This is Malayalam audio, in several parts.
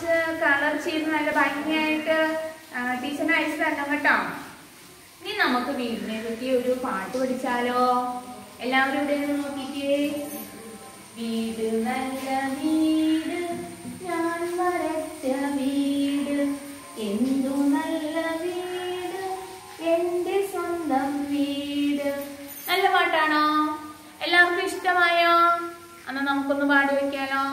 കുറച്ച് കളർ ചെയ്ത് നല്ല ഭംഗിയായിട്ട് ടീച്ചറിന് അയച്ചു തരണം കേട്ടോ ഇനി നമുക്ക് വീടിനെ പറ്റി ഒരു പാട്ട് പഠിച്ചാലോ എല്ലാവരും ഇവിടെ നിന്ന് നോക്കിക്കേ വീട് നല്ല വീട് ഞാൻ വരച്ച വീട് എന്തു നല്ല വീട് എന്റെ സ്വന്തം വീട് നല്ല പാട്ടാണോ എല്ലാവർക്കും ഇഷ്ടമായോ എന്നാ നമുക്കൊന്ന് പാടി വെക്കാലോ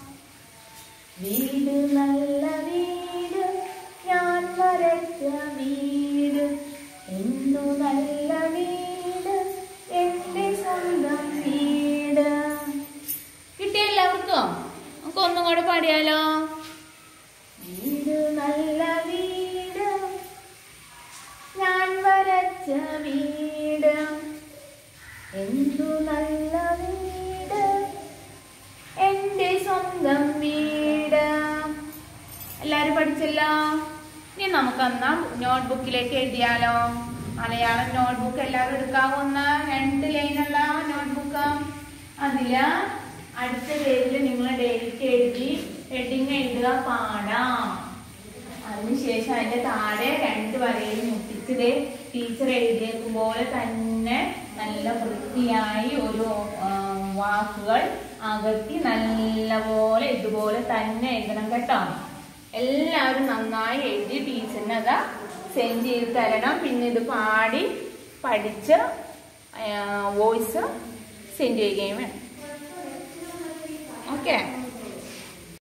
വീട് നല്ല വീട് ഞാൻ വരച്ച വീട് എന്തു നല്ല വീട് എന്റെ സ്വന്തം വീട് കിട്ടിയ എല്ലാവർക്കും നമുക്ക് ഒന്നും കൂടെ പാടിയാലോ വീട് നല്ല വീട് ഞാൻ വരച്ച വീട് എന്തു നല്ല വീട് എന്റെ സ്വന്തം വീട് എല്ലാരും പഠിച്ചല്ലോ ഇനി നമുക്ക് എന്നാ നോട്ട്ബുക്കിലേക്ക് എഴുതിയാലോ മലയാളം നോട്ട്ബുക്ക് എല്ലാവരും എടുക്കാവുന്ന രണ്ട് ലൈനുള്ള നോട്ട്ബുക്ക് അതില് അടുത്ത പേജിൽ നിങ്ങൾ ഡേറ്റ് എഴുതി ഹെഡിങ് എഴുതുക പാടാം അതിനുശേഷം അതിന്റെ താഴെ രണ്ട് വരയിൽ മുട്ടിച്ചത് ടീച്ചർ എഴുതിയേക്കും പോലെ തന്നെ നല്ല വൃത്തിയായി ഒരു ആ, വാക്കുകൾ അകത്തി നല്ലപോലെ ഇതുപോലെ തന്നെ എഴുതണം കേട്ടോ എല്ലാവരും നന്നായി എഴുതി ടീച്ചറിന് അത് സെൻഡ് ചെയ്ത് തരണം പിന്നെ ഇത് പാടി പഠിച്ച് വോയിസ് സെൻഡ് ചെയ്യുകയും വേണം ഓക്കെ